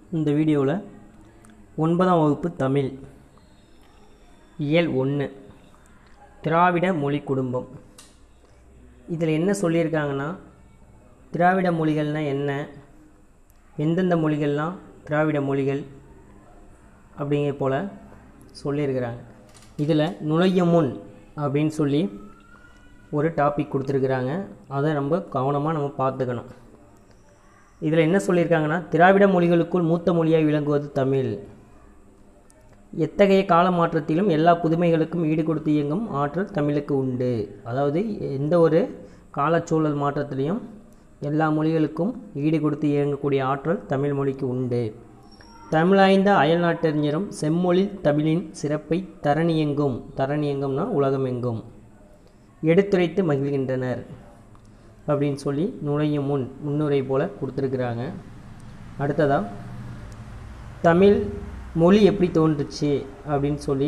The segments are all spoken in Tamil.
இந்த வீடியோவில் ஒன்பதாம் வகுப்பு தமிழ் இயல் ஒன்று திராவிட மொழி குடும்பம் இதில் என்ன சொல்லியிருக்காங்கன்னா திராவிட மொழிகள்னால் என்ன எந்தெந்த மொழிகள்லாம் திராவிட மொழிகள் அப்படிங்கிற போல் சொல்லியிருக்கிறாங்க இதில் நுழைய முன் அப்படின்னு சொல்லி ஒரு டாபிக் கொடுத்துருக்குறாங்க அதை ரொம்ப கவனமாக நம்ம பார்த்துக்கணும் இதில் என்ன சொல்லியிருக்காங்கன்னா திராவிட மொழிகளுக்குள் மூத்த மொழியாய் விளங்குவது தமிழ் எத்தகைய கால மாற்றத்திலும் எல்லா புதுமைகளுக்கும் ஈடு கொடுத்து இயங்கும் ஆற்றல் தமிழுக்கு உண்டு அதாவது எந்த ஒரு காலச்சூழல் மாற்றத்திலையும் எல்லா மொழிகளுக்கும் ஈடு கொடுத்து இயங்கக்கூடிய ஆற்றல் தமிழ் மொழிக்கு உண்டு தமிழாய்ந்த அயல்நாட்டறிஞரும் செம்மொழி தமிழின் சிறப்பை தரணியெங்கும் தரணியெங்கும்னா உலகமெங்கும் எடுத்துரைத்து மகிழ்கின்றனர் அப்படின்னு சொல்லி நுழையும் முன் முன்னுரை போல் கொடுத்துருக்குறாங்க அடுத்ததாக தமிழ் மொழி எப்படி தோன்றுச்சு அப்படின்னு சொல்லி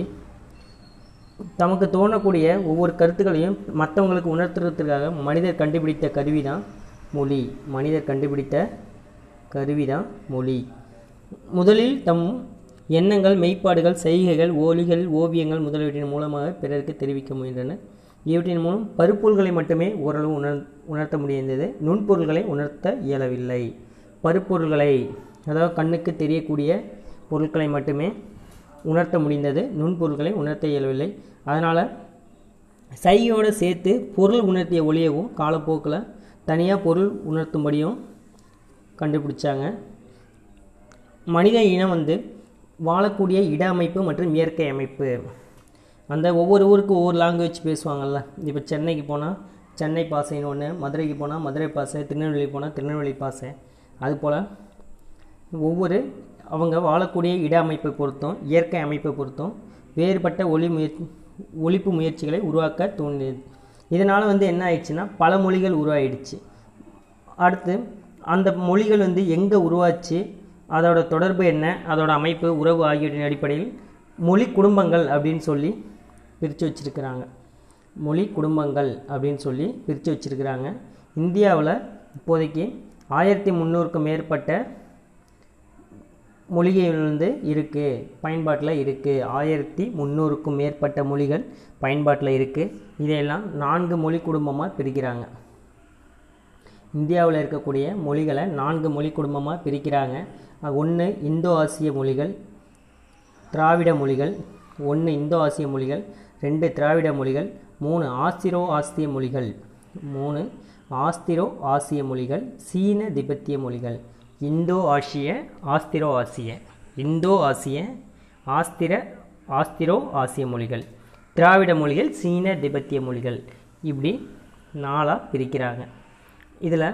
தமக்கு தோணக்கூடிய ஒவ்வொரு கருத்துக்களையும் மற்றவங்களுக்கு உணர்த்துறதுக்காக மனிதர் கண்டுபிடித்த கருவி தான் மொழி மனிதர் கண்டுபிடித்த கருவி தான் மொழி முதலில் தம் எண்ணங்கள் மெய்ப்பாடுகள் செய்கைகள் ஒலிகள் ஓவியங்கள் முதலியவற்றின் மூலமாக பிறருக்கு தெரிவிக்க முயன்றனர் இவற்றின் மூலம் பருப்பொருள்களை மட்டுமே ஓரளவு உணர் உணர்த்த முடிந்தது நுண்பொருள்களை உணர்த்த இயலவில்லை பருப்பொருள்களை அதாவது கண்ணுக்கு தெரியக்கூடிய பொருட்களை மட்டுமே உணர்த்த முடிந்தது நுண்பொருட்களை உணர்த்த இயலவில்லை அதனால் சையோடு சேர்த்து பொருள் உணர்த்திய ஒளியவும் காலப்போக்கில் தனியாக பொருள் உணர்த்தும்படியும் கண்டுபிடிச்சாங்க மனித இனம் வந்து வாழக்கூடிய இட அமைப்பு மற்றும் இயற்கை அமைப்பு அந்த ஒவ்வொரு ஊருக்கும் ஒவ்வொரு லாங்குவேஜ் பேசுவாங்கள்ல இப்போ சென்னைக்கு போனால் சென்னை பாசைன்னு ஒன்று மதுரைக்கு போனால் மதுரை பாசை திருநெல்வேலி போனால் திருநெல்வேலி பாசை அதுபோல் ஒவ்வொரு அவங்க வாழக்கூடிய இட அமைப்பை பொறுத்தும் இயற்கை அமைப்பை பொறுத்தும் வேறுபட்ட ஒளி முயற்சி ஒழிப்பு முயற்சிகளை உருவாக்க தோன்றியது இதனால் வந்து என்ன ஆயிடுச்சுன்னா பல மொழிகள் உருவாயிடுச்சு அடுத்து அந்த மொழிகள் வந்து எங்கே உருவாச்சு அதோட தொடர்பு என்ன அதோட அமைப்பு உறவு ஆகியவற்றின் அடிப்படையில் மொழி குடும்பங்கள் அப்படின்னு சொல்லி பிரித்து வச்சுருக்கிறாங்க மொழி குடும்பங்கள் அப்படின்னு சொல்லி பிரித்து வச்சுருக்கிறாங்க இந்தியாவில் இப்போதைக்கு ஆயிரத்தி முந்நூறுக்கும் மேற்பட்ட மொழிகள் வந்து இருக்குது பயன்பாட்டில் இருக்குது ஆயிரத்தி முந்நூறுக்கும் மேற்பட்ட மொழிகள் பயன்பாட்டில் இருக்குது இதையெல்லாம் நான்கு மொழி குடும்பமாக பிரிக்கிறாங்க இந்தியாவில் இருக்கக்கூடிய மொழிகளை நான்கு மொழி குடும்பமாக பிரிக்கிறாங்க ஒன்று இந்தோ ஆசிய மொழிகள் திராவிட மொழிகள் ஒன்று இந்தோ ஆசிய மொழிகள் ரெண்டு திராவிட மொழிகள் மூணு ஆஸ்திரோ ஆசிய மொழிகள் மூணு ஆஸ்திரோ ஆசிய மொழிகள் சீன திபெத்திய மொழிகள் இந்தோ ஆசிய ஆஸ்திரோ ஆசிய இந்தோ ஆசிய ஆஸ்திர ஆஸ்திரோ ஆசிய மொழிகள் திராவிட மொழிகள் சீன திபெத்திய மொழிகள் இப்படி நாளாக பிரிக்கிறாங்க இதில்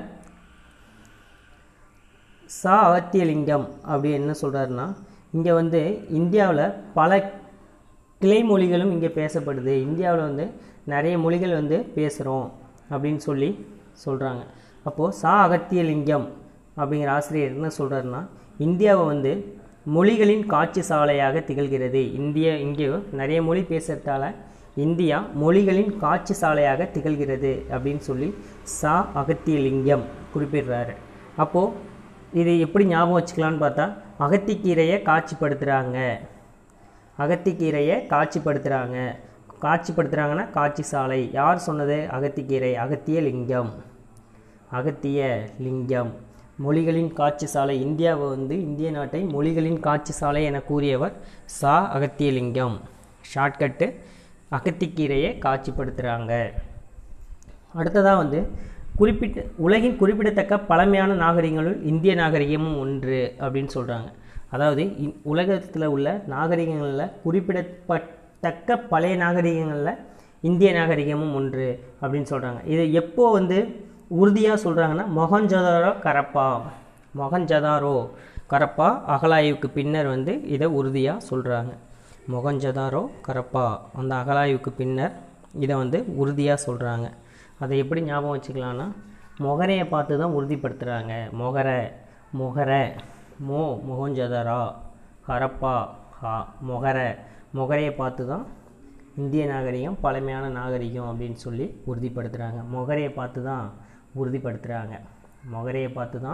சா அகத்தியலிங்கம் அப்படி என்ன சொல்கிறாருன்னா இங்கே வந்து இந்தியாவில் பல கிளை மொழிகளும் இங்கே பேசப்படுது இந்தியாவில் வந்து நிறைய மொழிகள் வந்து பேசுகிறோம் அப்படின்னு சொல்லி சொல்கிறாங்க அப்போது சா அகத்தியலிங்கம் அப்படிங்கிற ஆசிரியர் என்ன சொல்கிறாருன்னா இந்தியாவை வந்து மொழிகளின் காட்சி சாலையாக திகழ்கிறது இந்திய இங்கே நிறைய மொழி பேசுகிறதால இந்தியா மொழிகளின் காட்சி சாலையாக திகழ்கிறது அப்படின்னு சொல்லி சா அகத்தியலிங்கம் குறிப்பிடுறாரு அப்போது இது எப்படி ஞாபகம் வச்சுக்கலான்னு பார்த்தா அகத்திக்கீரையை காட்சிப்படுத்துகிறாங்க அகத்திக்கீரையை காட்சிப்படுத்துகிறாங்க காட்சிப்படுத்துகிறாங்கன்னா காட்சி சாலை யார் சொன்னது அகத்திக்கீரை அகத்திய லிங்கம் அகத்திய லிங்கம் மொழிகளின் காட்சி சாலை இந்தியாவை வந்து இந்திய நாட்டை மொழிகளின் காட்சி சாலை என கூறியவர் சா அகத்தியலிங்கம் ஷார்ட்கட்டு அகத்திக்கீரையை காட்சிப்படுத்துகிறாங்க அடுத்ததாக வந்து குறிப்பிட்ட உலகின் குறிப்பிடத்தக்க பழமையான நாகரிகங்களுள் இந்திய நாகரிகமும் ஒன்று அப்படின்னு சொல்கிறாங்க அதாவது உலகத்தில் உள்ள நாகரிகங்களில் குறிப்பிடப்பட்டக்க பழைய நாகரிகங்களில் இந்திய நாகரிகமும் ஒன்று அப்படின்னு சொல்கிறாங்க இதை எப்போ வந்து உறுதியாக சொல்கிறாங்கன்னா மொகஞ்சதாரோ கரப்பா மொகஞ்சதாரோ கரப்பா அகலாய்வுக்கு பின்னர் வந்து இதை உறுதியாக சொல்கிறாங்க மொகஞ்சதாரோ கரப்பா அந்த அகலாய்வுக்கு பின்னர் இதை வந்து உறுதியாக சொல்கிறாங்க அதை எப்படி ஞாபகம் வச்சுக்கலான்னா மொகரையை பார்த்து தான் உறுதிப்படுத்துகிறாங்க மொகர மொகர மோ மொகஞ்சதரா ஹரப்பா ஹா மொகர மொகரையை பார்த்து தான் இந்திய நாகரிகம் பழமையான நாகரிகம் அப்படின்னு சொல்லி உறுதிப்படுத்துகிறாங்க மொகரையை பார்த்து தான் உறுதிப்படுத்துகிறாங்க மொகரையை பார்த்து தான்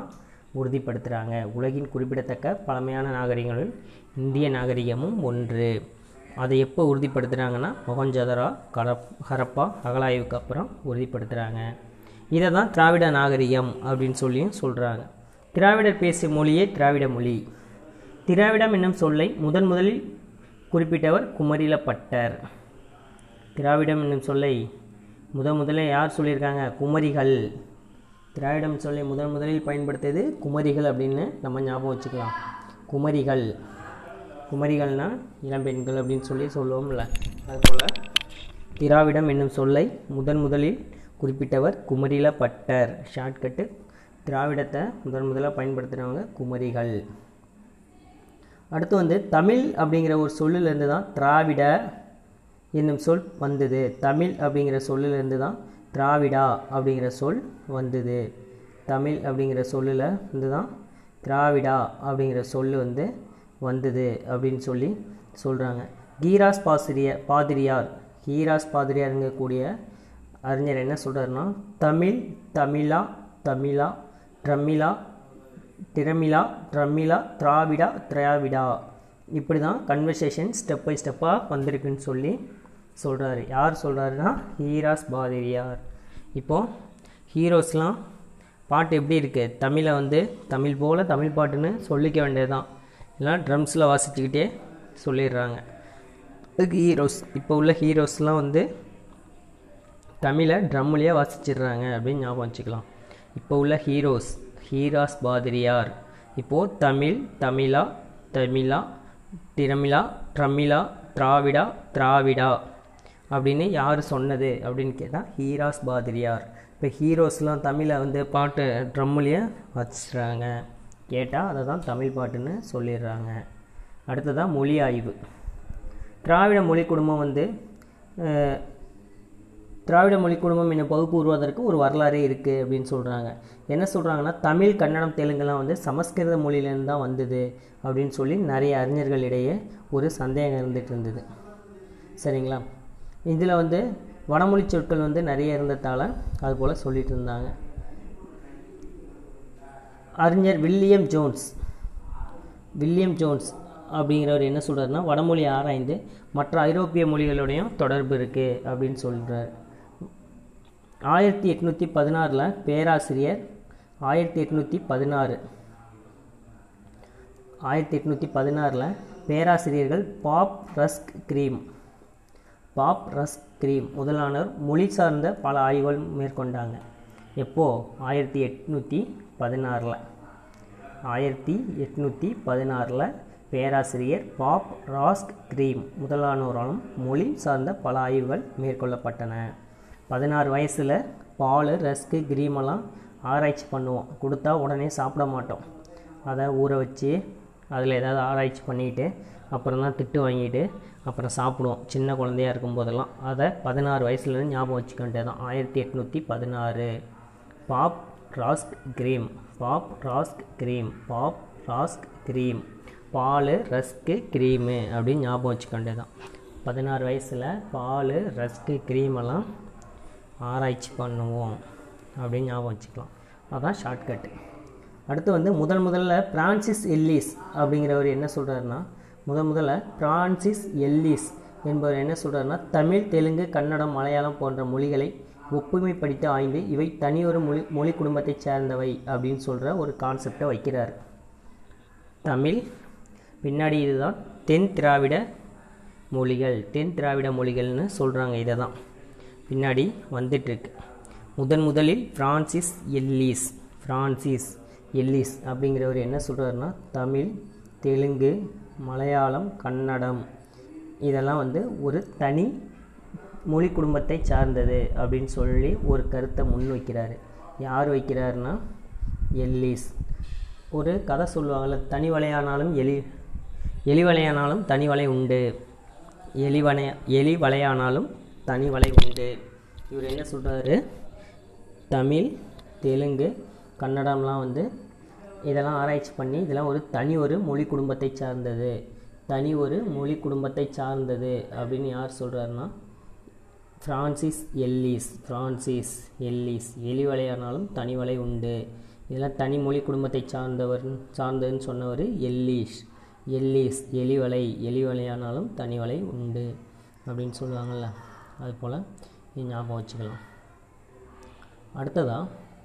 உறுதிப்படுத்துகிறாங்க உலகின் குறிப்பிடத்தக்க பழமையான நாகரிகங்களில் இந்திய நாகரிகமும் ஒன்று அதை எப்போ உறுதிப்படுத்துகிறாங்கன்னா மொகஞ்சதரா கரப் ஹரப்பா அகலாய்வுக்கு அப்புறம் உறுதிப்படுத்துகிறாங்க இதை தான் திராவிட நாகரிகம் அப்படின்னு சொல்லியும் சொல்கிறாங்க திராவிடர் பேசிய மொழியே திராவிட மொழி திராவிடம் என்னும் சொல்லை முதன் முதலில் குறிப்பிட்டவர் குமரிலப்பட்டர் திராவிடம் என்னும் சொல்லை முத முதலே யார் சொல்லியிருக்காங்க குமரிகள் திராவிடம் சொல்லை முதன் முதலில் பயன்படுத்தியது குமரிகள் அப்படின்னு நம்ம ஞாபகம் வச்சுக்கலாம் குமரிகள் குமரிகள்னால் இளம்பெண்கள் அப்படின்னு சொல்லி சொல்லுவோம்ல அதுபோல் திராவிடம் என்னும் சொல்லை முதன் முதலில் குறிப்பிட்டவர் குமரிலப்பட்டர் ஷார்ட்கட்டு திராவிடத்தை முதன் முதலாக பயன்படுத்துகிறவங்க குமரிகள் அடுத்து வந்து தமிழ் அப்படிங்கிற ஒரு சொல்லிலிருந்து தான் திராவிட என்னும் சொல் வந்தது தமிழ் அப்படிங்கிற சொல்லிலிருந்து தான் திராவிடா அப்படிங்கிற சொல் வந்தது தமிழ் அப்படிங்கிற சொல்லில் இருந்து தான் திராவிடா அப்படிங்கிற சொல் வந்து வந்தது அப்படின்னு சொல்லி சொல்கிறாங்க கீராஸ் பாசிரிய பாதிரியார் ஹீராஸ் பாதிரியாருங்கக்கூடிய அறிஞர் என்ன சொல்கிறாருன்னா தமிழ் தமிழா தமிழா ட்ரமிழா திரமிழா ட்ரமிழா திராவிடா திராவிடா இப்படி தான் கன்வர்சேஷன் ஸ்டெப் பை ஸ்டெப்பாக வந்திருக்குன்னு சொல்லி சொல்கிறாரு யார் சொல்கிறாருன்னா ஹீராஸ் பாதிரியார் இப்போது ஹீரோஸ்லாம் பாட்டு எப்படி இருக்குது தமிழை வந்து தமிழ் போல் தமிழ் பாட்டுன்னு சொல்லிக்க வேண்டியது தான் இல்லைனா ட்ரம்ஸில் வாசிச்சுக்கிட்டே சொல்லிடுறாங்க அதுக்கு ஹீரோஸ் இப்போ உள்ள ஹீரோஸ்லாம் வந்து தமிழை ட்ரம்லேயே வாசிச்சிடுறாங்க அப்படின்னு ஞாபகம் வச்சுக்கலாம் இப்போ உள்ள ஹீரோஸ் ஹீராஸ் பாதிரியார் இப்போது தமிழ் தமிழா தமிழா திரமிழா ட்ரமிழா திராவிடா திராவிடா அப்படின்னு யார் சொன்னது அப்படின்னு கேட்டால் ஹீராஸ் பாதிரியார் இப்போ ஹீரோஸ்லாம் தமிழை வந்து பாட்டு ட்ரம்முலேயே வச்சிடுறாங்க கேட்டால் அதை தான் தமிழ் பாட்டுன்னு சொல்லிடுறாங்க அடுத்ததாக மொழி ஆய்வு திராவிட மொழி குடும்பம் வந்து அஹ், திராவிட மொழி குடும்பம் என்னும் பகுப்பு உருவாவதற்கு ஒரு வரலாறே இருக்குது அப்படின்னு சொல்கிறாங்க என்ன சொல்கிறாங்கன்னா தமிழ் கன்னடம் தெலுங்குலாம் வந்து சமஸ்கிருத மொழியிலேருந்து தான் வந்தது அப்படின்னு சொல்லி நிறைய அறிஞர்களிடையே ஒரு சந்தேகம் இருந்துட்டு இருந்தது சரிங்களா இதில் வந்து வடமொழி சொற்கள் வந்து நிறைய இருந்ததால் அது போல் சொல்லிட்டு இருந்தாங்க அறிஞர் வில்லியம் ஜோன்ஸ் வில்லியம் ஜோன்ஸ் அப்படிங்கிறவர் என்ன சொல்கிறாருன்னா வடமொழி ஆராய்ந்து மற்ற ஐரோப்பிய மொழிகளோடையும் தொடர்பு இருக்குது அப்படின்னு சொல்கிறார் ஆயிரத்தி எட்நூற்றி பதினாறில் பேராசிரியர் ஆயிரத்தி எட்நூற்றி பதினாறு ஆயிரத்தி எட்நூற்றி பதினாறில் பேராசிரியர்கள் Bopp Rask Grimm Bopp Rask Grimm முதலானோர் மொழி சார்ந்த பல ஆய்வுகள் மேற்கொண்டாங்க எப்போது ஆயிரத்தி எட்நூற்றி பதினாறில் ஆயிரத்தி எட்நூற்றி பதினாறில் பேராசிரியர் பாப் ராஸ்க் கிரீம் முதலானோராலும் மொழி சார்ந்த பல ஆய்வுகள் மேற்கொள்ளப்பட்டன பதினாறு வயசில் பால் ரஸ்க்கு கிரீமெல்லாம் ஆராய்ச்சி பண்ணுவோம் கொடுத்தா உடனே சாப்பிட மாட்டோம் அதை ஊற வச்சு அதில் ஏதாவது ஆராய்ச்சி பண்ணிட்டு அப்புறம் தான் திட்டு வாங்கிட்டு அப்புறம் சாப்பிடுவோம் சின்ன குழந்தையா இருக்கும் போதெல்லாம் அதை பதினாறு வயசுலேருந்து ஞாபகம் வச்சுக்க வேண்டியதான் ஆயிரத்தி எட்நூற்றி பதினாறு Bopp Rask Grimm Bopp Rask Grimm Bopp Rask Grimm பால் ரஸ்க்கு க்ரீமு அப்படின்னு ஞாபகம் வச்சுக்க வேண்டியதான் பதினாறு வயசில் பால் ரஸ்க்கு க்ரீமெல்லாம் ஆராய்ச்சி பண்ணுவோம் அப்படின்னு ஞாபகம் வச்சுக்கலாம் அதான் ஷார்ட்கட்டு அடுத்து வந்து முதல் முதல்ல பிரான்சிஸ் எல்லிஸ் அப்படிங்கிறவர் என்ன சொல்கிறாருன்னா முதல் முதல்ல பிரான்சிஸ் எல்லிஸ் என்பவர் என்ன சொல்கிறாருன்னா தமிழ் தெலுங்கு கன்னடம் மலையாளம் போன்ற மொழிகளை ஒப்புமைப்படுத்தி ஆய்ந்து இவை தனியொரு மொழி மொழி குடும்பத்தைச் சேர்ந்தவை அப்படின்னு சொல்கிற ஒரு கான்செப்டை வைக்கிறார் தமிழ் பின்னாடி இதுதான் தென் திராவிட மொழிகள் தென் திராவிட மொழிகள்னு சொல்கிறாங்க இதை தான் பின்னாடி வந்துட்டுருக்கு முதன் முதலில் பிரான்சிஸ் எல்லிஸ் பிரான்சிஸ் எல்லிஸ் அப்படிங்கிறவர் என்ன சொல்கிறாருன்னா தமிழ் தெலுங்கு மலையாளம் கன்னடம் இதெல்லாம் வந்து ஒரு தனி மொழி குடும்பத்தை சார்ந்தது அப்படின்னு சொல்லி ஒரு கருத்தை முன் வைக்கிறாரு யார் வைக்கிறாருன்னா எல்லிஸ் ஒரு கதை சொல்லுவாங்கள்ல தனி வலையானாலும் எலி எலி வலையானாலும் தனி வலை உண்டு எலி வலை எலி வலையானாலும் தனி வலை உண்டு இவர் என்ன சொல்கிறாரு தமிழ் தெலுங்கு கன்னடம்லாம் வந்து இதெல்லாம் ஆராய்ச்சி பண்ணி இதெல்லாம் ஒரு தனி ஒரு மொழி குடும்பத்தை சார்ந்தது தனி ஒரு மொழி குடும்பத்தை சார்ந்தது அப்படின்னு யார் சொல்கிறாருன்னா ஃப்ரான்சிஸ் எல்லிஸ் ஃப்ரான்சிஸ் எல்லிஸ் எலி வலையானாலும் தனி வலை உண்டு இதெல்லாம் தனி மொழி குடும்பத்தை சார்ந்தவர் சார்ந்ததுன்னு சொன்னவர் எல்லீஸ் எல்லீஸ் எலிவலை எலிவலையானாலும் தனி வலை உண்டு அப்படின்னு சொல்லுவாங்கள்ல அது போல் இது ஞாபகம் வச்சுக்கலாம் அடுத்ததாக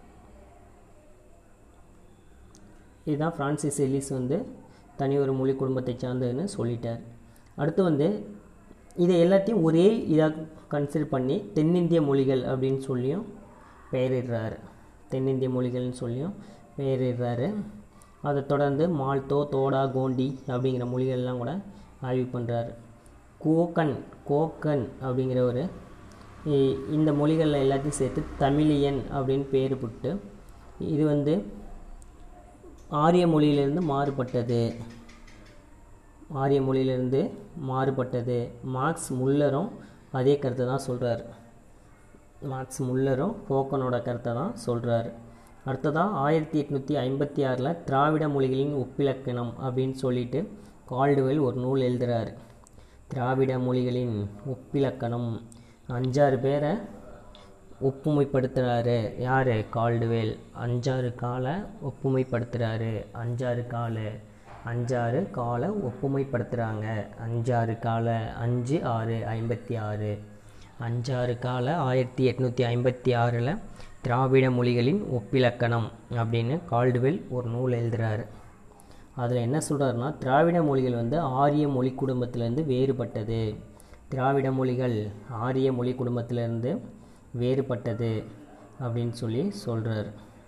இதுதான் ஃப்ரான்சிஸ் எல்லிஸ் வந்து தனி ஒரு மொழி குடும்பத்தை சார்ந்ததுன்னு சொல்லிட்டார் அடுத்து வந்து இதை எல்லாத்தையும் ஒரே இதாக கன்சிடர் பண்ணி தென்னிந்திய மொழிகள் அப்படின்னு சொல்லியும் பெயரிடுறாரு தென்னிந்திய மொழிகள்னு சொல்லியும் பெயரிடுறாரு அதை தொடர்ந்து மால்தோ தோடா கோண்டி அப்படிங்கிற மொழிகள்லாம் கூட ஆய்வு பண்ணுறாரு கோக்கன் கோக்கன் அப்படிங்கிற ஒரு இ- இந்த மொழிகளில் எல்லாத்தையும் சேர்த்து தமிழியன் அப்படின்னு பேர் போட்டு இது வந்து ஆரிய மொழியிலிருந்து மாறுபட்டது ஆரிய மொழியிலிருந்து மாறுபட்டது மார்க்ஸ் முல்லரும் அதே கருத்தை தான் சொல்கிறார் மார்க்ஸ் முல்லரும் போக்கனோட கருத்தை தான் சொல்கிறார் அடுத்ததாக ஆயிரத்தி எட்நூற்றி ஐம்பத்தி ஆறில் திராவிட மொழிகளின் ஒப்பிலக்கணம் அப்படின்னு சொல்லிட்டு கால்டுவெல் ஒரு நூல் எழுதுகிறார் திராவிட மொழிகளின் ஒப்பிலக்கணம் அஞ்சாறு பேரை ஒப்புமைப்படுத்துகிறாரு யார் கால்டுவேல் அஞ்சாறு காலை ஒப்புமைப்படுத்துகிறாரு அஞ்சாறு காலை அஞ்சாறு காலை ஒப்புமைப்படுத்துகிறாங்க அஞ்சாறு காலை அஞ்சு ஆறு ஐம்பத்தி ஆறு அஞ்சாறு கால ஆயிரத்தி எட்நூற்றி ஐம்பத்தி ஆறில் திராவிட மொழிகளின் ஒப்பிலக்கணம் அப்படின்னு கால்டுவெல் ஒரு நூல் எழுதுகிறாரு அதில் என்ன சொல்கிறாருன்னா திராவிட மொழிகள் வந்து ஆரிய மொழி குடும்பத்திலேருந்து வேறுபட்டது திராவிட மொழிகள் ஆரிய மொழி குடும்பத்திலேருந்து வேறுபட்டது அப்படின்னு சொல்லி சொல்கிறார்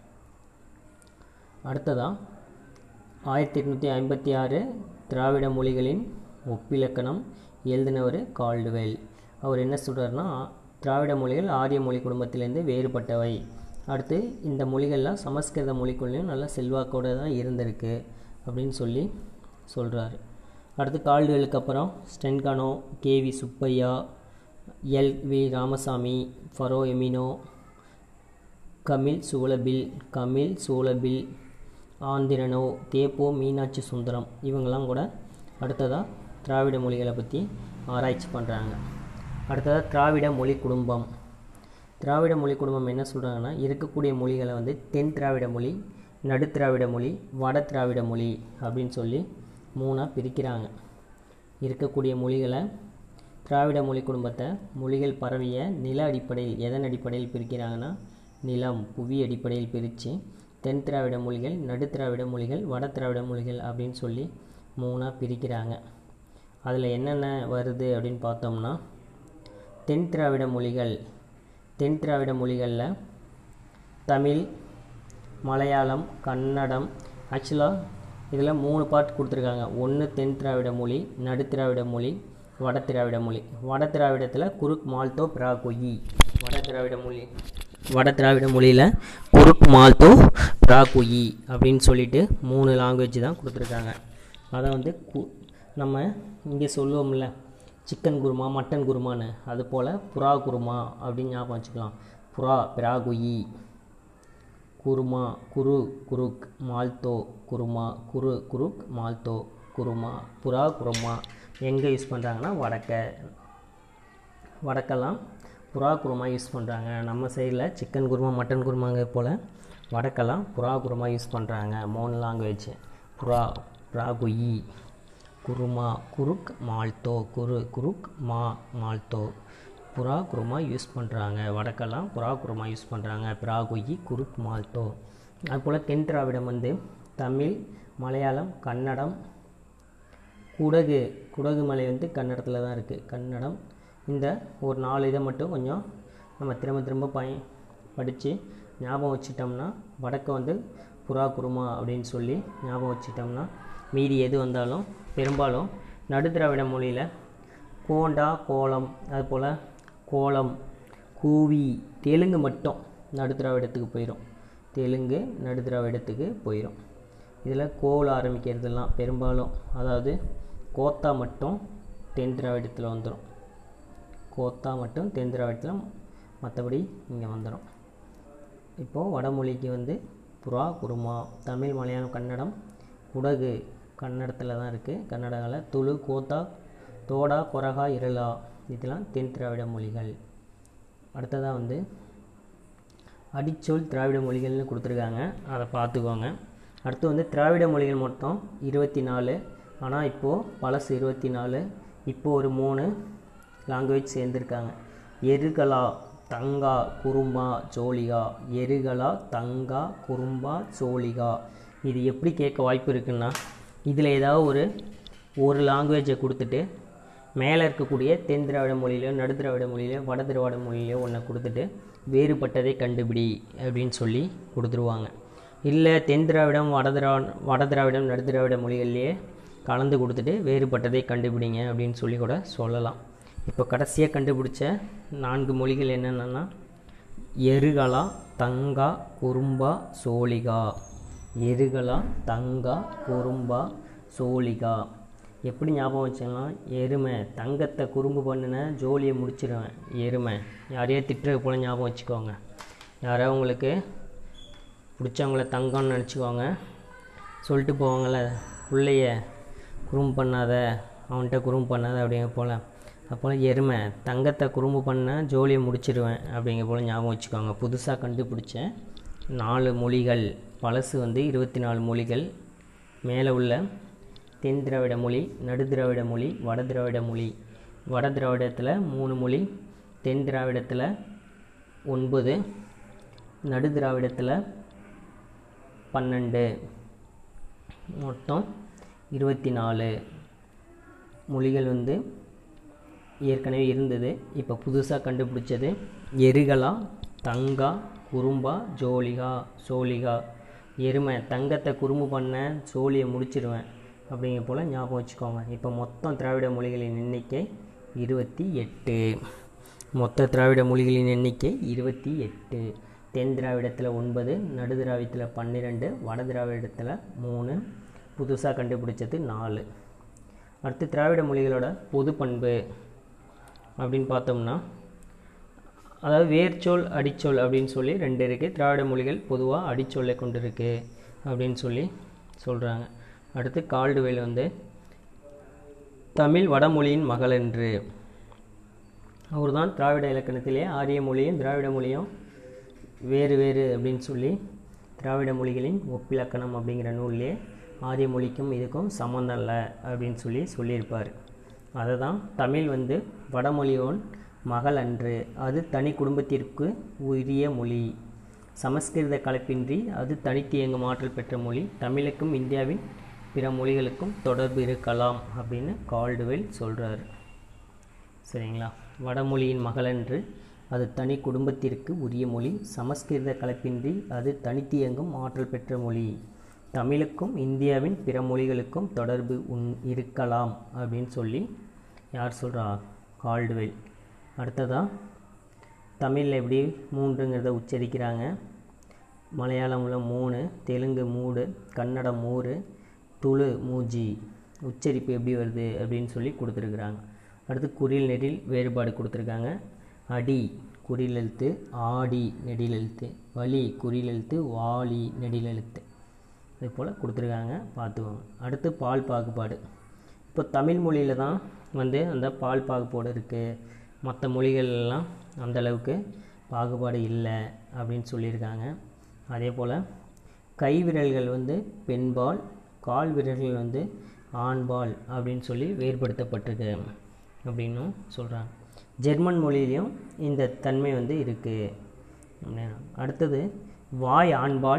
அடுத்ததாக ஆயிரத்தி எட்நூற்றி ஐம்பத்தி ஆறு திராவிட மொழிகளின் ஒப்பிலக்கணம் எழுதினவர் கால்டுவெல் அவர் என்ன சொல்கிறாருன்னா திராவிட மொழிகள் ஆரிய மொழி குடும்பத்திலேருந்து வேறுபட்டவை அடுத்து இந்த மொழிகள்லாம் சமஸ்கிருத மொழிக்குள்ளேயும் நல்ல செல்வாக்கோடு தான் இருந்திருக்கு அப்படின்னு சொல்லி சொல்கிறாரு அடுத்து கால்டுவெலுக்கு அப்புறம் Sten Konow K V Subbaiah L V Ramaswamy Burrow Emeneau Kamil Zvelebil Kamil Zvelebil Andronov தேப்போ மீனாட்சி சுந்தரம் இவங்கெல்லாம் கூட அடுத்ததாக திராவிட மொழிகளை பற்றி ஆராய்ச்சி பண்ணுறாங்க அடுத்ததாக திராவிட மொழி குடும்பம் திராவிட மொழி குடும்பம் என்ன சொல்கிறாங்கன்னா இருக்கக்கூடிய மொழிகளை வந்து தென் திராவிட மொழி நடு திராவிட மொழி வட திராவிட மொழி அப்படின்னு சொல்லி மூணாக பிரிக்கிறாங்க இருக்கக்கூடிய மொழிகளை திராவிட மொழி குடும்பத்தை மொழிகள் பரவிய நில அடிப்படையில் எதன் அடிப்படையில் பிரிக்கிறாங்கன்னா நிலம் புவி அடிப்படையில் பிரித்து தென் திராவிட மொழிகள் நடு திராவிட மொழிகள் வட திராவிட மொழிகள் அப்படின்னு சொல்லி மூணாக பிரிக்கிறாங்க அதில் என்னென்ன வருது அப்படின்னு பார்த்தோம்னா தென் திராவிட மொழிகள் தென் திராவிட மொழிகளில் தமிழ் மலையாளம் கன்னடம் ஆக்சுவலாக இதில் மூணு பார்ட் கொடுத்துருக்காங்க ஒன்று தென் திராவிட மொழி நடு திராவிட மொழி வட திராவிட மொழி வட திராவிடத்தில் குருக் மால்தோ பிராகொயி வட திராவிட மொழி வட திராவிட மொழியில் குருக் மால்தோ பிராகுயி அப்படின்னு சொல்லிட்டு மூணு லாங்குவேஜ் தான் கொடுத்துருக்காங்க அதை வந்து கு நம்ம இங்கே சொல்லுவோம்ல சிக்கன் குருமா மட்டன் குருமான்னு அது போல் புறா குருமா அப்படின்னு ஞாபகம் வச்சுக்கலாம் புறா பிராகுயி குருமா குரு குருக் மால்தோ குருமா குரு குருக் மால்தோ குருமா புறா குருமா எங்கே யூஸ் பண்ணுறாங்கன்னா வடக்க வடக்கெல்லாம் புறா குருமா யூஸ் பண்ணுறாங்க நம்ம சைடில் சிக்கன் குருமா மட்டன் குருமாங்க போல் வடக்கெல்லாம் புறா குருமா யூஸ் பண்ணுறாங்க மூணு லாங்குவேஜ் புறா பிராகுயி குருமா குருக் மால்தோ குரு குருக் மா மால்தோ புறா குருமா யூஸ் பண்ணுறாங்க வடக்கெல்லாம் புறா குருமா யூஸ் பண்ணுறாங்க பிராகுயி குருக் மால்தோ அதுபோல் தென் திராவிடம் வந்து தமிழ் மலையாளம் கன்னடம் குடகு குடகு மலை வந்து கன்னடத்தில் தான் இருக்குது கன்னடம் இந்த ஒரு நாலு இதை மட்டும் கொஞ்சம் நம்ம திரும்ப திரும்ப பய படித்து ஞாபகம் வச்சிட்டோம்னா வடக்க வந்து புறா குருமா அப்படின்னு சொல்லி ஞாபகம் வச்சிட்டோம்னா மீதி எது வந்தாலும் பெரும்பாலும் நடுத்திராவிட மொழியில் கோண்டா கோலம் அதுபோல் கோலம் கூவி தெலுங்கு மட்டும் நடுத்திராவிடத்துக்கு போயிடும் தெலுங்கு நடுத்திராவிடத்துக்கு போயிடும் இதில் கோல் ஆரம்பிக்கிறதெல்லாம் பெரும்பாலும் அதாவது கோத்தா மட்டும் தென் திராவிடத்தில் வந்துடும் கோத்தா மட்டும் தென் திராவிடத்தில் மற்றபடி இங்கே வந்துடும் இப்போது வடமொழிக்கு வந்து புறா குருமா தமிழ் மலையாளம் கன்னடம் குடகு கன்னடத்தில் தான் இருக்குது கன்னடாவில் துளு கோத்தா தோடா கொரகா இருளா இதெல்லாம் தென் திராவிட மொழிகள் அடுத்ததாக வந்து அடிச்சொல் திராவிட மொழிகள்னு கொடுத்துருக்காங்க அதை பார்த்துக்கோங்க அடுத்து வந்து திராவிட மொழிகள் மொத்தம் இருபத்தி நாலு ஆனால் இப்போது பழசு இருபத்தி நாலு இப்போது ஒரு மூணு லாங்குவேஜ் சேர்ந்துருக்காங்க எருகலா தங்கா குறும்பா சோழிகா எருகலா தங்கா குறும்பா சோழிகா இது எப்படி கேட்க வாய்ப்பு இருக்குன்னா இதில் ஏதாவது ஒரு ஒரு லாங்குவேஜை கொடுத்துட்டு மேலே இருக்கக்கூடிய தென் திராவிட மொழியிலையோ நடு திராவிட மொழியிலையோ வட திராவிட மொழியிலையோ ஒன்றை கொடுத்துட்டு வேறுபட்டதை கண்டுபிடி அப்படின்னு சொல்லி கொடுத்துருவாங்க இல்லை தென் திராவிடம் வட திராவிட வட திராவிடம் நடு திராவிட மொழிகள்லேயே கலந்து கொடுத்துட்டு வேறுபட்டதை கண்டுபிடிங்க அப்படின்னு சொல்லி கூட சொல்லலாம் இப்போ கடைசியாக கண்டுபிடிச்ச நான்கு மொழிகள் என்னென்னா எருகலா தங்கா குறும்பா சோழிகா எருகலா தங்கா குறும்பா சோழிகா எப்படி ஞாபகம் வச்சுக்கலாம் எருமை தங்கத்தை குறும்பு பண்ணின ஜோலியை முடிச்சிடுவேன் எருமை யாரையோ திட்டுறது போல் ஞாபகம் வச்சுக்கோங்க யாரோ உங்களுக்கு பிடிச்சவங்கள தங்கம்னு நினச்சிக்கோங்க சொல்லிட்டு போவாங்கள்ல பிள்ளைய குறும்பு பண்ணாத அவன்கிட்ட குறும்பு பண்ணாத அப்படிங்கிற போல் அப்போல் எருமை தங்கத்தை குறும்பு பண்ண ஜோலியை முடிச்சிடுவேன் அப்படிங்கிற போல் ஞாபகம் வச்சுக்கோங்க புதுசாக கண்டுபிடிச்ச நாலு மொழிகள் பழசு வந்து இருபத்தி நாலு மொழிகள் மேலே உள்ள தென் திராவிட மொழி நடு திராவிட மொழி வட திராவிட மொழி வட திராவிடத்தில் மூணு மொழி தென் திராவிடத்தில் ஒன்பது நடு திராவிடத்தில் பன்னெண்டு மொத்தம் இருபத்தி நாலு மொழிகள் வந்து ஏற்கனவே இருந்தது இப்போ புதுசாக கண்டுபிடிச்சது எருகலா தங்கா குறும்பா ஜோலிகா சோழிகா எருமை தங்கத்தை குறும்பு பண்ண சோழியை முடிச்சிடுவேன் அப்படிங்கிற போல் ஞாபகம் வச்சுக்கோங்க இப்போ மொத்தம் திராவிட மொழிகளின் எண்ணிக்கை இருபத்தி எட்டு மொத்த திராவிட மொழிகளின் எண்ணிக்கை இருபத்தி எட்டு தென் திராவிடத்தில் ஒன்பது நடு திராவிடத்தில் பன்னிரெண்டு வட திராவிடத்தில் மூணு புதுசாக கண்டுபிடிச்சது நாலு அடுத்து திராவிட மொழிகளோட பொது பண்பு அப்படின்னு பார்த்தோம்னா அதாவது வேர்ச்சொல் அடிச்சொல் அப்படின்னு சொல்லி ரெண்டு இருக்குது திராவிட மொழிகள் பொதுவாக அடிச்சொல்லை கொண்டு இருக்கு அப்படின்னு சொல்லி சொல்கிறாங்க அடுத்து கால்டுவேல் வந்து தமிழ் வடமொழியின் மகள் என்று அவர் தான் திராவிட இலக்கணத்திலே ஆரிய மொழியும் திராவிட மொழியும் வேறு வேறு அப்படின்னு சொல்லி திராவிட மொழிகளின் ஒப்பிலக்கணம் அப்படிங்கிற நூல்லே ஆரிய மொழிக்கும் இதுக்கும் சம்மந்தம் இல்லை அப்படின்னு சொல்லி சொல்லியிருப்பார் அதை தான் தமிழ் வந்து வடமொழியோன் மகள் அன்று அது தனி குடும்பத்திற்கு உரிய மொழி சமஸ்கிருத கலப்பின்றி அது தனித்து இயங்கும் ஆற்றல் பெற்ற மொழி தமிழுக்கும் இந்தியாவின் பிற மொழிகளுக்கும் தொடர்பு இருக்கலாம் அப்படின்னு கால்டுவெல் சொல்கிறார் சரிங்களா வடமொழியின் மகளன்று அது தனி குடும்பத்திற்கு உரிய மொழி சமஸ்கிருத கலப்பின்றி அது தனித்து இயங்கும் ஆற்றல் பெற்ற மொழி தமிழுக்கும் இந்தியாவின் பிற மொழிகளுக்கும் தொடர்பு உன் இருக்கலாம் அப்படின்னு சொல்லி யார் சொல்கிறா கால்டுவெல் அடுத்ததாக தமிழில் எப்படி மூன்றுங்கிறத உச்சரிக்கிறாங்க மலையாளம்ல மூணு தெலுங்கு மூடு கன்னடம் மூறு துளு மூஜி உச்சரிப்பு எப்படி வருது அப்படின்னு சொல்லி கொடுத்துருக்குறாங்க அடுத்து குறில் நெடில் வேறுபாடு கொடுத்துருக்காங்க அடி குறில் எழுத்து ஆடி நெடில் எழுத்து வலி குறில் எழுத்து வாலி நெடில் எழுத்து இது போல் கொடுத்துருக்காங்க பார்த்துக்கோங்க அடுத்து பால் பாகுபாடு இப்போ தமிழ் மொழியில் தான் வந்து அந்த பால் பாகுபாடு இருக்குது மற்ற மொழிகள்லாம் அந்த அளவுக்கு பாகுபாடு இல்லை அப்படின்னு சொல்லியிருக்காங்க அதே போல் கை விரல்கள் வந்து பெண்பால் கால் விரல்கள் வந்து ஆண்பால் அப்படின்னு சொல்லி வேறுபடுத்தப்பட்டிருக்கு அப்படின்னும் சொல்கிறாங்க ஜெர்மன் மொழியிலையும் இந்த தன்மை வந்து இருக்குது அப்படின்னா அடுத்தது வாய் ஆண்பால்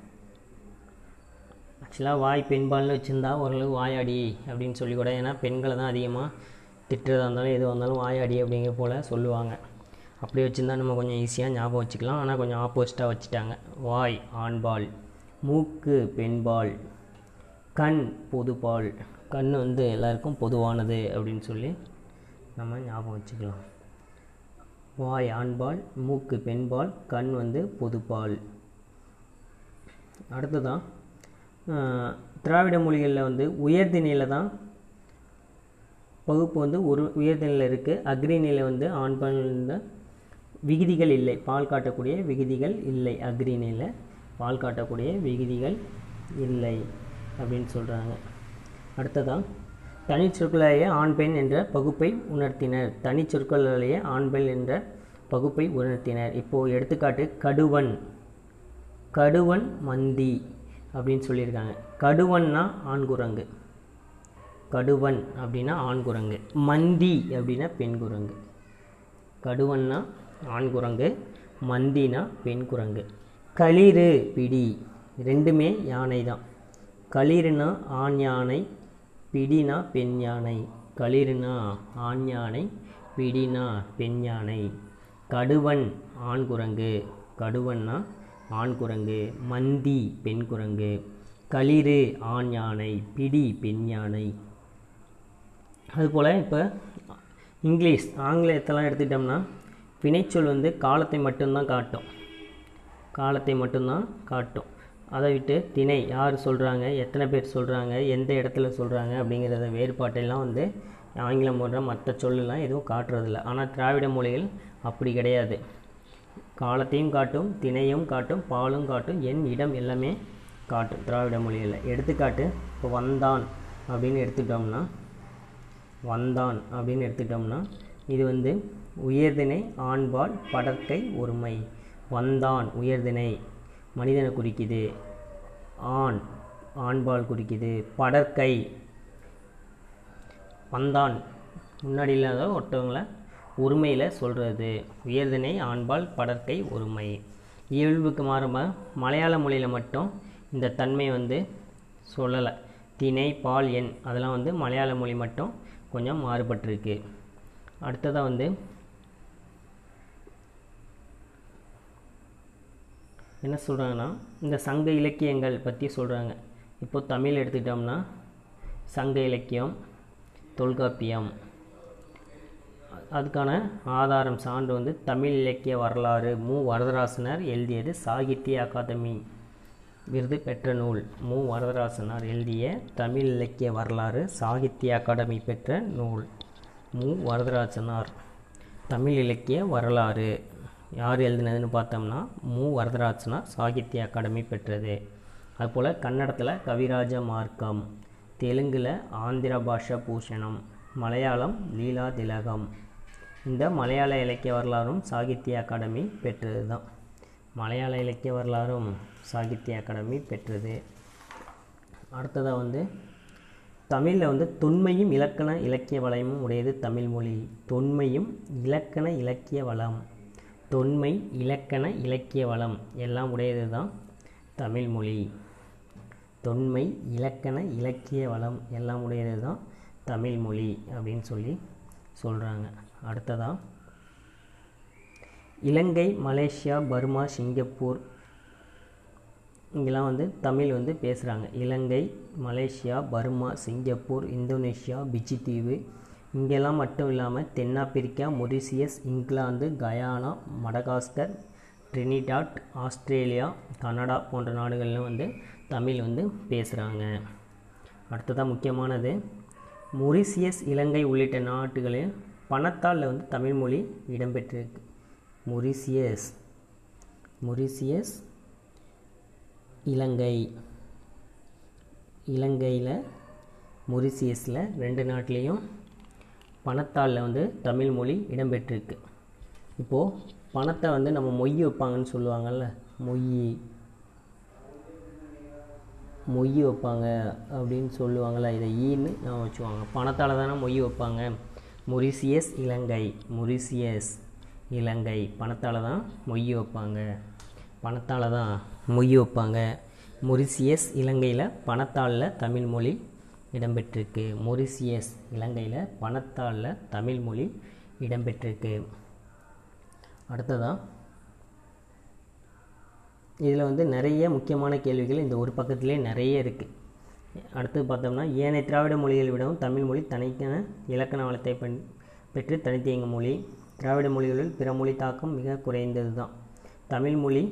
ஆக்சுவலாக வாய் பெண்பால்னு வச்சுருந்தா ஓரளவு வாயாடி அப்படின்னு சொல்லி கூட ஏன்னா பெண்களை தான் அதிகமாக திட்டுறதா இருந்தாலும் எதுவாக இருந்தாலும் வாயாடி அப்படிங்கிற போல் சொல்லுவாங்க அப்படி வச்சுருந்தா நம்ம கொஞ்சம் ஈஸியாக ஞாபகம் வச்சுக்கலாம் ஆனால் கொஞ்சம் ஆப்போசிட்டாக வச்சுட்டாங்க வாய் ஆண்பால் மூக்கு பெண்பால் கண் பொதுப்பால் கண் வந்து எல்லாருக்கும் பொதுவானது அப்படின்னு சொல்லி நம்ம ஞாபகம் வச்சுக்கலாம் வாய் ஆண்பால் மூக்கு பெண்பால் கண் வந்து பொதுப்பால் அடுத்ததான் திராவிட மொழிகளில் வந்து உயர்திணையில் தான் பகுப்பு வந்து ஒரு உயர்திணையில் இருக்குது அக்ரிநிலை வந்து ஆண்பால் விகுதிகள் இல்லை பால் காட்டக்கூடிய விகுதிகள் இல்லை அக்ரிநிலையில் பால் காட்டக்கூடிய விகுதிகள் இல்லை அப்படின்னு சொல்கிறாங்க அடுத்ததான் தனிச்சொற்களாலேயே ஆண் பெண் என்ற பகுப்பை உணர்த்தினர் தனிச்சொற்களாலேயே ஆண் பெண் என்ற பகுப்பை உணர்த்தினர் இப்போது எடுத்துக்காட்டு கடுவன் கடுவன் மந்தி அப்படின்னு சொல்லியிருக்காங்க கடுவன்னா ஆண்குரங்கு கடுவன் அப்படின்னா ஆண்குரங்கு மந்தி அப்படின்னா பெண் குரங்கு கடுவன்னா ஆண்குரங்கு மந்தினா பெண் குரங்கு களிறு பிடி ரெண்டுமே யானை தான் களிறுனா ஆண் யானை பிடினா பெண் யானை களிறுனா ஆண் யானை பிடினா பெண் யானை கடுவன் ஆண் குரங்கு கடுவன்னா ஆண் குரங்கு மந்தி பெண் குரங்கு களிறு ஆண் யானை பிடி பெண் யானை அதுபோல் இப்போ இங்கிலீஷ் ஆங்கிலத்தெல்லாம் எடுத்துக்கிட்டோம்னா வினைச்சொல் வந்து காலத்தை மட்டும்தான் காட்டும் காலத்தை மட்டும்தான் காட்டும் அதை விட்டு திணை யார் சொல்கிறாங்க எத்தனை பேர் சொல்கிறாங்க எந்த இடத்துல சொல்கிறாங்க அப்படிங்கிறத வேறுபாட்டெல்லாம் வந்து ஆங்கிலம் போன்ற மற்ற சொல்லலாம் எதுவும் காட்டுறதில்ல ஆனால் திராவிட மொழிகள் அப்படி கிடையாது காலத்தையும் காட்டும் திணையும் காட்டும் பாலும் காட்டும் என் இடம் எல்லாமே காட்டும் திராவிட மொழியில் எடுத்துக்காட்டு இப்போ வந்தான் அப்படின்னு எடுத்துட்டோம்னா வந்தான் அப்படின்னு எடுத்துட்டோம்னா இது வந்து உயர்திணை ஆண்பால் படற்கை ஒருமை வந்தான் உயர்திணை மனிதனை குறிக்குது ஆண் ஆண்பால் குறிக்குது படற்கை வந்தான் முன்னாடி இல்லாத ஒருத்தவங்களை ஒருமையில் சொல்கிறது உயர்திணை ஆண்பால் படற்கை ஒருமை இயல்புக்கு மாறுமாக மலையாள மொழியில் மட்டும் இந்த தன்மை வந்து சொல்லலை திணை பால் எண் அதெல்லாம் வந்து மலையாள மொழி மட்டும் கொஞ்சம் மாறுபட்டிருக்கு அடுத்ததாக வந்து என்ன சொல்கிறாங்கன்னா இந்த சங்க இலக்கியங்கள் பற்றி சொல்கிறாங்க இப்போது தமிழ் எடுத்துக்கிட்டோம்னா சங்க இலக்கியம் தொல்காப்பியம் அதுக்கான ஆதாரம் சான்று வந்து தமிழ் இலக்கிய வரலாறு மு வரதராசனர் எழுதியது சாகித்ய அகாதமி விருது பெற்ற நூல் மு வரதராசனார் எழுதிய தமிழ் இலக்கிய வரலாறு சாகித்ய அகாடமி பெற்ற நூல் மு வரதராசனார் தமிழ் இலக்கிய வரலாறு யார் எழுதினதுன்னு பார்த்தோம்னா மு வரதராசனார் சாகித்ய அகாடமி பெற்றது அதுபோல் கன்னடத்தில் கவிராஜ மார்க்கம் தெலுங்கில் ஆந்திர பாஷா பூஷணம் மலையாளம் லீலா திலகம் இந்த மலையாள இலக்கிய வரலாறும் சாகித்ய அகாடமி பெற்றது தான் மலையாள இலக்கிய வரலாறும் சாகித்ய அகாடமி பெற்றது அடுத்ததாக வந்து தமிழில் வந்து தொன்மையும் இலக்கண இலக்கிய வளமும் உடையது தமிழ் மொழி தொன்மையும் இலக்கண இலக்கிய வளம் தொன்மை இலக்கண இலக்கிய வளம் எல்லாம் உடையது தான் தமிழ் மொழி தொன்மை இலக்கண இலக்கிய வளம் எல்லாம் உடையது தான் தமிழ் மொழி அப்படின்னு சொல்லி சொல்கிறாங்க அடுத்ததாக இலங்கை மலேசியா பர்மா சிங்கப்பூர் இங்கெல்லாம் வந்து தமிழ் வந்து பேசுகிறாங்க Ilangai Malaysia Burma Singapore Indonesia Fiji தீவு இங்கெல்லாம் மட்டும் இல்லாமல் தென்னாப்பிரிக்கா Mauritius England Guyana Madagascar Trinidad Australia Canada போன்ற நாடுகளிலும் வந்து தமிழ் வந்து பேசுகிறாங்க அடுத்ததாக முக்கியமானது மொரிசியஸ் இலங்கை உள்ளிட்ட நாட்டுகளில் பணத்தால் வந்து தமிழ் மொழி இடம்பெற்றிருக்கு மொரிசியஸ் மொரிசியஸ் இலங்கை இலங்கையில் மொரிசியஸில் ரெண்டு நாட்டிலையும் பணத்தாளில் வந்து தமிழ் மொழி இடம்பெற்றிருக்கு இப்போது பணத்தை வந்து நம்ம மொய் வைப்பாங்கன்னு சொல்லுவாங்கள்ல மொய் மொய் வைப்பாங்க அப்படின்னு சொல்லுவாங்கள்ல இதை ஈன்னு நான் வச்சுவாங்க பணத்தால் தானே மொய் வைப்பாங்க மொரிசியஸ் இலங்கை மொரிசியஸ் இலங்கை பணத்தால் தான் மொய் வைப்பாங்க பணத்தால் தான் மொய் வைப்பாங்க மொரிசியஸ் இலங்கையில் பணத்தாளில் தமிழ் மொழி இடம்பெற்றிருக்கு மொரிசியஸ் இலங்கையில் பணத்தாளில் தமிழ் மொழி இடம்பெற்றிருக்கு அடுத்ததாக இதில் வந்து நிறைய முக்கியமான கேள்விகள் இந்த ஒரு பக்கத்திலே நிறைய இருக்குது அடுத்து பார்த்தோம்னா ஏனைய திராவிட மொழிகளை விடவும் தமிழ் மொழி தனிக்கான இலக்கண வளத்தை பண் பெற்று தனித்தியங்க மொழி திராவிட மொழிகளில் பிற மொழி தாக்கம் மிக குறைந்தது தான் தமிழ் மொழி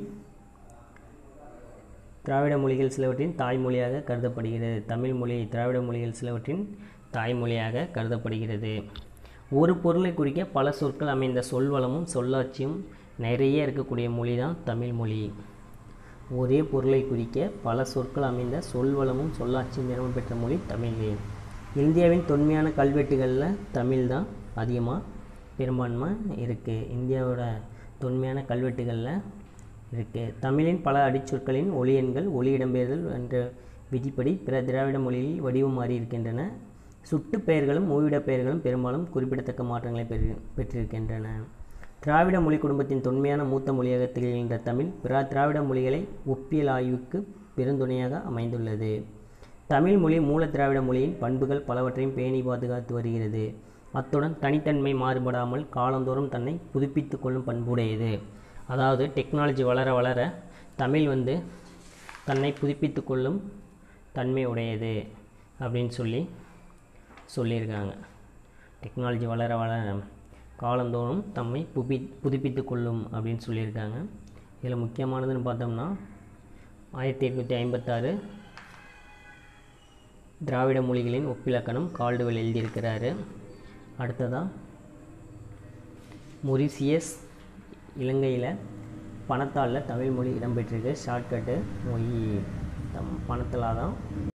திராவிட மொழிகள் சிலவற்றின் தாய்மொழியாக கருதப்படுகிறது தமிழ் மொழி திராவிட மொழிகள் சிலவற்றின் தாய்மொழியாக கருதப்படுகிறது ஒரு பொருளை குறிக்க பல சொற்கள் அமைந்த சொல்வளமும் சொல்லாட்சியும் நிறைய இருக்கக்கூடிய மொழி தான் தமிழ் மொழி ஒரே பொருளை குறிக்க பல சொற்கள் அமைந்த சொல்வளமும் சொல்லாட்சியும் நிறமம் பெற்ற மொழி தமிழ் இந்தியாவின் தொன்மையான கல்வெட்டுகளில் தமிழ் தான் அதிகமாக பெரும்பான்மை இருக்குது இந்தியாவோட தொன்மையான கல்வெட்டுகளில் இருக்குது தமிழின் பல அடிச்சொற்களின் ஒலி எண்கள் ஒலி இடம்பெயர்தல் என்ற விதிப்படி பிற திராவிட மொழியில் வடிவம் மாறி இருக்கின்றன சுட்டு பெயர்களும் ஓவிட பெயர்களும் பெரும்பாலும் குறிப்பிடத்தக்க மாற்றங்களை பெறு பெற்றிருக்கின்றன திராவிட மொழி குடும்பத்தின் தொன்மையான மூத்த மொழியாக திகழ்கின்ற தமிழ் பிற திராவிட மொழிகளை ஒப்பியல் ஆய்வுக்கு பெருந்துணையாக அமைந்துள்ளது தமிழ் மொழி மூல திராவிட மொழியின் பண்புகள் பலவற்றையும் பேணி பாதுகாத்து வருகிறது அத்துடன் தனித்தன்மை மாறுபடாமல் காலந்தோறும் தன்னை புதுப்பித்து கொள்ளும் பண்புடையது அதாவது டெக்னாலஜி வளர வளர தமிழ் வந்து தன்னை புதுப்பித்து கொள்ளும் தன்மை உடையது அப்படின்னு சொல்லி சொல்லியிருக்காங்க டெக்னாலஜி வளர வளர காலந்தோறும் தம்மை புபி புதுப்பித்து கொள்ளும் அப்படின்னு சொல்லியிருக்காங்க இதில் முக்கியமானதுன்னு பார்த்தோம்னா ஆயிரத்தி எட்நூற்றி ஐம்பத்தாறு திராவிட மொழிகளின் ஒப்பிலக்கணம் கால்டுவெல் எழுதியிருக்கிறாரு அடுத்ததாக மொரிசியஸ் இலங்கையில் பணத்தாளில் தமிழ் மொழி இடம்பெற்றிருக்கு ஷார்ட்கட்டு மொழி தம் பணத்தில் தான்